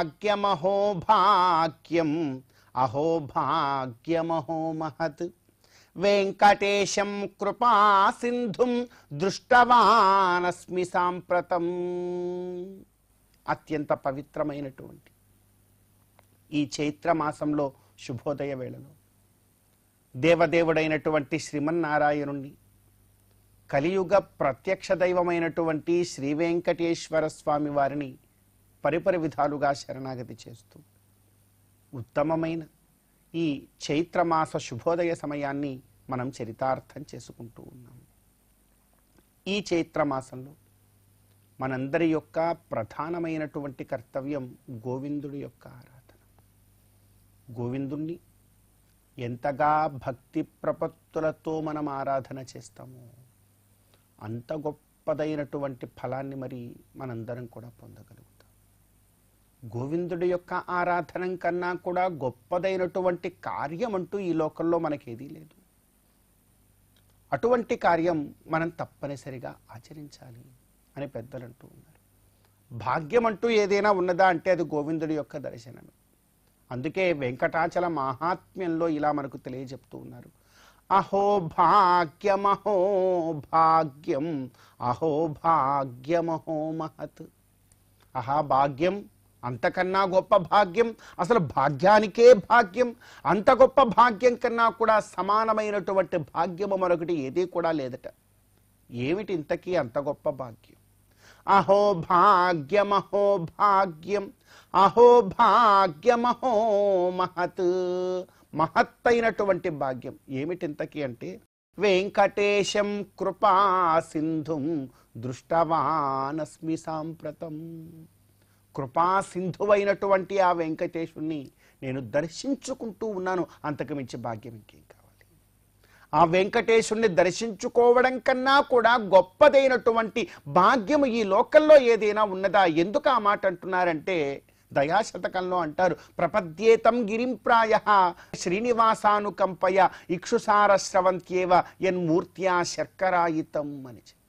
భాగ్యమహో భాగ్యం అహో భాగ్యమహో మహత్ వెంకటేశం కృపా సింధుం దృష్టవానస్మి సాంప్రతం అత్యంత పవిత్రమైనటువంటి ఈ చైత్ర మాసంలో శుభోదయ వేళలో దేవదేవుడైనటువంటి శ్రీమన్నారాయణుణ్ణి కలియుగ ప్రత్యక్ష దైవమైనటువంటి శ్రీ వెంకటేశ్వర స్వామి వారిని పరిపరి విధాలుగా శరణాగతి చేస్తూ ఉత్తమమైన ఈ చైత్రమాస శుభోదయ సమయాన్ని మనం చరితార్థం చేసుకుంటూ ఉన్నాం ఈ చైత్రమాసంలో మనందరి యొక్క ప్రధానమైనటువంటి కర్తవ్యం గోవిందుడి యొక్క ఆరాధన గోవిందుణ్ణి ఎంతగా భక్తి ప్రపత్తులతో మనం ఆరాధన చేస్తామో అంత గొప్పదైనటువంటి ఫలాన్ని మరి మనందరం కూడా పొందగలుగుతాం గోవిందుడి యొక్క ఆరాధన కన్నా కూడా గొప్పదైనటువంటి కార్యం అంటూ ఈ లోకంలో మనకేదీ లేదు అటువంటి కార్యం మనం తప్పనిసరిగా ఆచరించాలి అని పెద్దలు అంటూ ఉన్నారు భాగ్యం అంటూ ఏదైనా ఉన్నదా అంటే అది గోవిందుడి యొక్క దర్శనమే అందుకే వెంకటాచల మహాత్మ్యంలో ఇలా మనకు తెలియజెప్తూ ఉన్నారు అహో భాగ్యమహో భాగ్యం అహో భాగ్యమహో మహత్ అహా భాగ్యం అంతకన్నా గొప్ప భాగ్యం అసలు భాగ్యానికే భాగ్యం అంత గొప్ప భాగ్యం కన్నా కూడా సమానమైనటువంటి భాగ్యము మరొకటి ఏదీ కూడా లేదట ఏమిటి ఇంతకీ అంత గొప్ప భాగ్యం అహో భాగ్యమహో భాగ్యం అహో భాగ్యమహో మహత్ మహత్తైనటువంటి భాగ్యం ఏమిటి ఇంతకీ అంటే వెంకటేశం కృపా సింధుం దృష్టవానస్మి సాంప్రతం కృపా సింధువైనటువంటి ఆ వెంకటేశుణ్ణి నేను దర్శించుకుంటూ ఉన్నాను అంతకు మించి భాగ్యం ఇంకేం కావాలి ఆ వెంకటేశుణ్ణి దర్శించుకోవడం కన్నా కూడా గొప్పదైనటువంటి భాగ్యము ఈ లోకంలో ఏదైనా ఉన్నదా ఎందుకు ఆ మాట అంటున్నారంటే దయాశతకంలో అంటారు ప్రపద్యేతం గిరింప్రాయ శ్రీనివాసానుకంపయ ఇక్షుసార స్రవంత్యేవ ఎన్మూర్త్యా శర్కరాయితం అని చెప్పి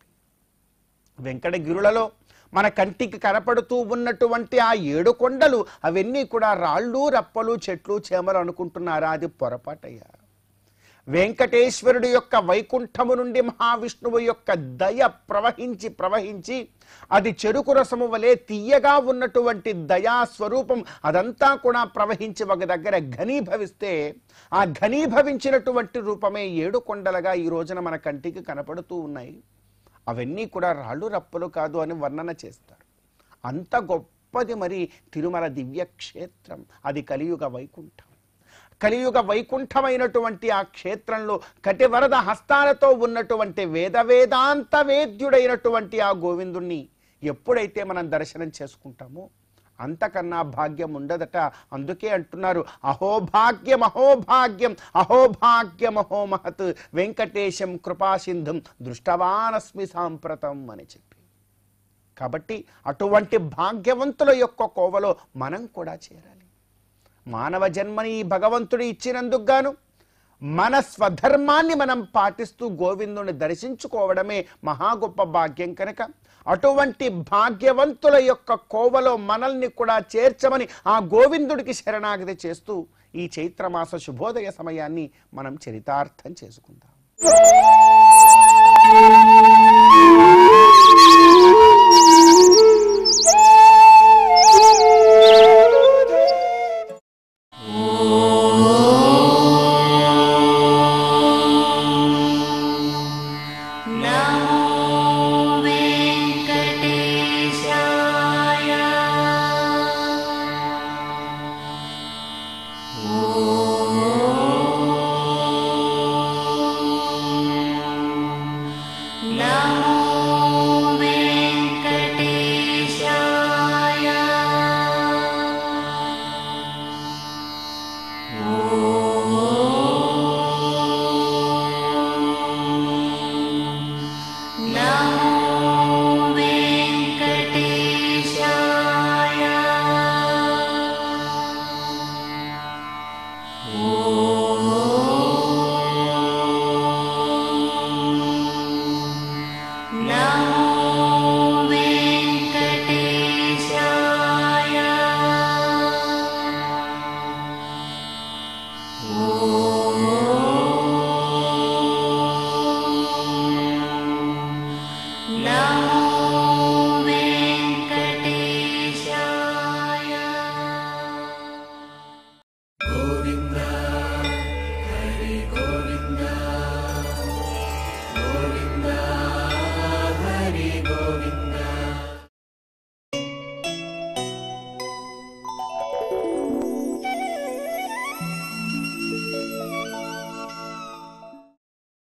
వెంకటగిరులలో మన కంటికి కనపడుతూ ఉన్నటువంటి ఆ ఏడు కొండలు అవన్నీ కూడా రాళ్ళు రప్పలు చెట్లు చేమలు అనుకుంటున్నారా అది పొరపాటయ్యా వెంకటేశ్వరుడి యొక్క వైకుంఠము నుండి మహావిష్ణువు యొక్క దయ ప్రవహించి ప్రవహించి అది చెరుకు రసము వలె తీయగా ఉన్నటువంటి దయా స్వరూపం అదంతా కూడా ప్రవహించి ఒక దగ్గర ఘనీభవిస్తే ఆ ఘనీభవించినటువంటి రూపమే ఏడు కొండలుగా ఈ రోజున మన కంటికి కనపడుతూ ఉన్నాయి అవన్నీ కూడా రాళ్ళు రప్పలు కాదు అని వర్ణన చేస్తారు అంత గొప్పది మరి తిరుమల దివ్యక్షేత్రం అది కలియుగ వైకుంఠం కలియుగ వైకుంఠమైనటువంటి ఆ క్షేత్రంలో కటివరద హస్తాలతో ఉన్నటువంటి వేద వేదాంత వేద్యుడైనటువంటి ఆ గోవిందుణ్ణి ఎప్పుడైతే మనం దర్శనం చేసుకుంటామో అంతకన్నా భాగ్యం ఉండదట అందుకే అంటున్నారు అహోభాగ్యం అహోభాగ్యం అహోభాగ్యం అహో మహత్ వెంకటేశం కృపాసింధం దృష్టవానస్మి సాంప్రతం అని చెప్పి కాబట్టి అటువంటి భాగ్యవంతుల యొక్క కోవలో మనం కూడా చేరాలి మానవ జన్మని ఈ భగవంతుడు ఇచ్చినందుకు గాను మన స్వధర్మాన్ని మనం పాటిస్తూ గోవిందుని దర్శించుకోవడమే మహా గొప్ప భాగ్యం కనుక అటువంటి భాగ్యవంతుల యొక్క కోవలో మనల్ని కూడా చేర్చమని ఆ గోవిందుడికి శరణాగతి చేస్తూ ఈ చైత్రమాస శుభోదయ సమయాన్ని మనం చరితార్థం చేసుకుందాం